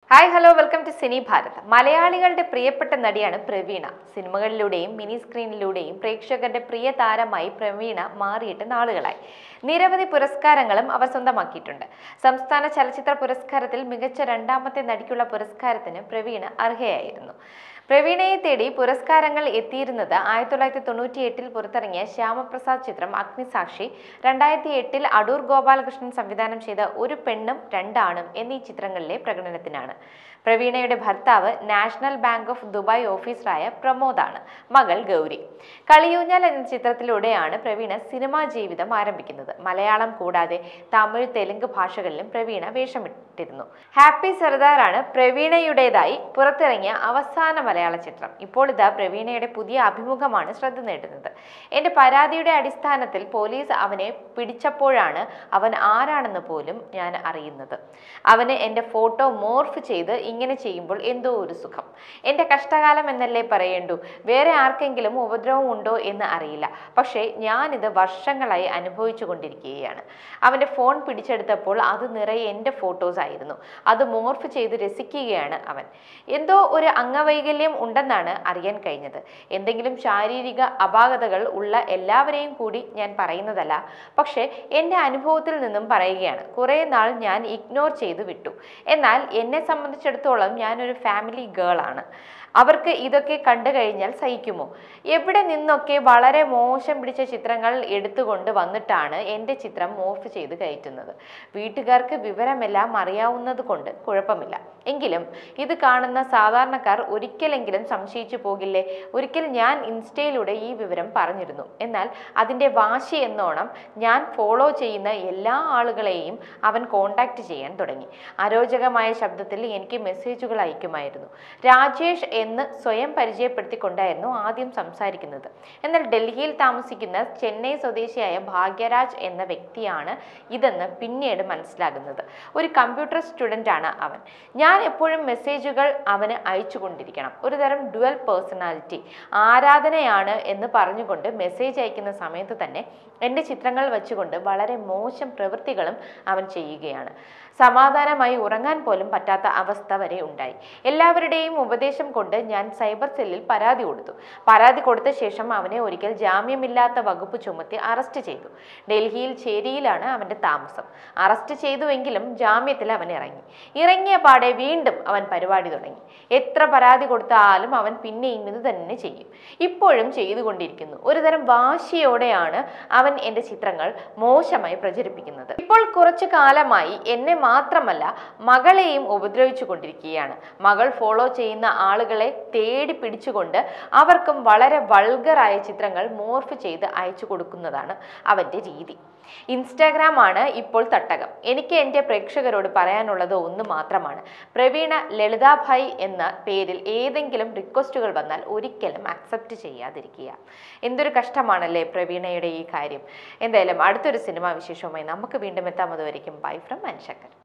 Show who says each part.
Speaker 1: hi hello welcome to cine Bharat മലയാളികളുടെ പ്രിയപ്പെട്ട നടിയാണ് പ്രവീണ സിനിമകളിലൂടെയും മിനി സ്ക്രീനിലൂടെയും പ്രേക്ഷകരുടെ പ്രിയ താരമായി പ്രവീണ മാറിയിട്ട് നാളുകളായി നിരവധി പുരസ്കാരങ്ങളും അവർ സ്വന്തമാക്കിയിട്ടുണ്ട് സംസ്ഥാന ചലച്ചിത്ര പുരസ്കാരത്തിൽ മികച്ച രണ്ടാമത്തെ നടിക്കുള്ള പുരസ്കാരത്തിന് പ്രവീണ അർഹയായിരുന്നു പ്രവീണയെ തേടി പുരസ്കാരങ്ങൾ എത്തിയിരുന്നത് ആയിരത്തി തൊള്ളായിരത്തി തൊണ്ണൂറ്റി എട്ടിൽ പുറത്തിറങ്ങിയ ശ്യാമപ്രസാദ് ചിത്രം അഗ്നിസാക്ഷി രണ്ടായിരത്തി എട്ടിൽ അടൂർ ഗോപാലകൃഷ്ണൻ സംവിധാനം ചെയ്ത ഒരു പെണ്ണും രണ്ടാണും എന്നീ ചിത്രങ്ങളിലെ പ്രകടനത്തിനാണ് പ്രവീണയുടെ ഭർത്താവ് നാഷണൽ ബാങ്ക് ഓഫ് ദുബായ് ഓഫീസറായ പ്രമോദാണ് മകൾ ഗൗരി കളിയൂഞ്ഞാൽ എന്ന ചിത്രത്തിലൂടെയാണ് പ്രവീണ സിനിമാ ജീവിതം ആരംഭിക്കുന്നത് മലയാളം കൂടാതെ തമിഴ് തെലുങ്ക് ഭാഷകളിലും പ്രവീണ വേഷമിട്ടിരുന്നു ഹാപ്പി സർദാറാണ് പ്രവീണയുടേതായി പുറത്തിറങ്ങിയ അവസാന മലയാള ചിത്രം ഇപ്പോൾ ഇതാ പ്രവീണയുടെ പുതിയ അഭിമുഖമാണ് ശ്രദ്ധ നേടുന്നത് എന്റെ പരാതിയുടെ അടിസ്ഥാനത്തിൽ പോലീസ് അവനെ പിടിച്ചപ്പോഴാണ് അവൻ ആരാണെന്ന് പോലും ഞാൻ അറിയുന്നത് അവന് എൻ്റെ ഫോട്ടോ മോർഫ് ചെയ്ത് ഇങ്ങനെ ചെയ്യുമ്പോൾ എന്തോ ഒരു സുഖം എൻ്റെ കഷ്ടകാലം എന്നല്ലേ പറയേണ്ടു വേറെ ആർക്കെങ്കിലും ഉപദ്രവം ഉണ്ടോ എന്ന് അറിയില്ല പക്ഷേ ഞാനിത് വർഷങ്ങളായി അനുഭവിച്ചു കൊണ്ടിരിക്കുകയാണ് അവൻ്റെ ഫോൺ പിടിച്ചെടുത്തപ്പോൾ അത് നിറയെ എൻ്റെ ഫോട്ടോസ് ആയിരുന്നു അത് മോർഫ് ചെയ്ത് രസിക്കുകയാണ് അവൻ എന്തോ ഒരു അംഗവൈകല്യം ഉണ്ടെന്നാണ് അറിയാൻ കഴിഞ്ഞത് എന്തെങ്കിലും ശാരീരിക അപാകതകൾ ഉള്ള എല്ലാവരെയും കൂടി ഞാൻ പറയുന്നതല്ല പക്ഷേ എൻ്റെ അനുഭവത്തിൽ നിന്നും പറയുകയാണ് കുറേ നാൾ ഞാൻ ഇഗ്നോർ ചെയ്തു വിട്ടു എന്നാൽ എന്നെ സംബന്ധിച്ചിടത്തോളം ഞാനൊരു ഫാമിലി ഗേൾ ആണ് അവർക്ക് ഇതൊക്കെ കണ്ടു കഴിഞ്ഞാൽ സഹിക്കുമോ എവിടെ നിന്നൊക്കെ വളരെ മോശം പിടിച്ച ചിത്രങ്ങൾ എടുത്തുകൊണ്ട് വന്നിട്ടാണ് എൻ്റെ ചിത്രം മോർഫ് ചെയ്ത് കയറ്റുന്നത് വീട്ടുകാർക്ക് വിവരമെല്ലാം അറിയാവുന്നത് കൊണ്ട് കുഴപ്പമില്ല എങ്കിലും ഇത് കാണുന്ന സാധാരണക്കാർ ഒരിക്കലെങ്കിലും സംശയിച്ചു പോകില്ലേ ഒരിക്കൽ ഞാൻ ഇൻസ്റ്റയിലൂടെ ഈ വിവരം പറഞ്ഞിരുന്നു എന്നാൽ അതിൻ്റെ വാശി എന്നോണം ഞാൻ ഫോളോ ചെയ്യുന്ന എല്ലാ ആളുകളെയും അവൻ കോണ്ടാക്ട് ചെയ്യാൻ തുടങ്ങി അരോചകമായ ശബ്ദത്തിൽ എനിക്ക് മെസ്സേജുകൾ അയക്കുമായിരുന്നു രാജേഷ് എന്ന് സ്വയം പരിചയപ്പെടുത്തിക്കൊണ്ടായിരുന്നു ആദ്യം സംസാരിക്കുന്നത് എന്നാൽ ഡൽഹിയിൽ താമസിക്കുന്ന ചെന്നൈ സ്വദേശിയായ ഭാഗ്യരാജ് എന്ന വ്യക്തിയാണ് ഇതെന്ന് പിന്നീട് മനസ്സിലാകുന്നത് ഒരു കമ്പ്യൂട്ടർ സ്റ്റുഡൻ്റ് ആണ് അവൻ ഞാൻ എപ്പോഴും മെസ്സേജുകൾ അവന് അയച്ചുകൊണ്ടിരിക്കണം ഒരു തരം ഡുവൽ പേഴ്സണാലിറ്റി ആരാധനയാണ് എന്ന് പറഞ്ഞുകൊണ്ട് മെസ്സേജ് അയക്കുന്ന സമയത്ത് തന്നെ എൻ്റെ ചിത്രങ്ങൾ വെച്ചുകൊണ്ട് വളരെ മോശം പ്രവൃത്തികളും അവൻ ചെയ്യുകയാണ് സമാധാനമായി ഉറങ്ങാൻ പോലും പറ്റാത്ത അവസ്ഥ വരെ ഉണ്ടായി എല്ലാവരുടെയും ഉപദേശം കൊണ്ട് ഞാൻ സൈബർ സെല്ലിൽ പരാതി കൊടുത്തു പരാതി കൊടുത്ത ശേഷം അവനെ ഒരിക്കൽ ജാമ്യമില്ലാത്ത വകുപ്പ് ചുമത്തി അറസ്റ്റ് ചെയ്തു ഡൽഹിയിൽ ചേരിയിലാണ് അവൻ്റെ താമസം അറസ്റ്റ് ചെയ്തുവെങ്കിലും ജാമ്യത്തിൽ അവൻ ഇറങ്ങി ഇറങ്ങിയ പാടെ വീണ്ടും അവൻ പരിപാടി തുടങ്ങി എത്ര പരാതി കൊടുത്താലും അവൻ പിന്നെയും ഇത് തന്നെ ചെയ്യും ഇപ്പോഴും ചെയ്തുകൊണ്ടിരിക്കുന്നു ഒരുതരം വാശിയോടെയാണ് അവൻ എൻ്റെ ചിത്രങ്ങൾ മോശമായി പ്രചരിപ്പിക്കുന്നത് ഇപ്പോൾ കുറച്ചു കാലമായി എന്നെ മാത്രമല്ല മകളെയും ഉപദ്രവിച്ചു കൊണ്ടിരിക്കുകയാണ് മകൾ ഫോളോ ചെയ്യുന്ന ആളുകളെ തേടി പിടിച്ചുകൊണ്ട് അവർക്കും വളരെ വൾഗറായ ചിത്രങ്ങൾ മോർഫ് ചെയ്ത് അയച്ചു കൊടുക്കുന്നതാണ് അവൻ്റെ രീതി ഇൻസ്റ്റാഗ്രാം ആണ് ഇപ്പോൾ തട്ടകം എനിക്ക് എൻ്റെ പ്രേക്ഷകരോട് പറയാനുള്ളത് ഒന്ന് മാത്രമാണ് പ്രവീണ ലളിതാഭായ് എന്ന പേരിൽ ഏതെങ്കിലും റിക്വസ്റ്റുകൾ വന്നാൽ ഒരിക്കലും അക്സെപ്റ്റ് ചെയ്യാതിരിക്കുക എന്തൊരു കഷ്ടമാണല്ലേ പ്രവീണയുടെ ഈ കാര്യം എന്തായാലും അടുത്തൊരു സിനിമാ വിശേഷവുമായി നമുക്ക് വീണ്ടും എത്താം അതുവരെയും ബൈ ഫ്രം അൻശക്കർ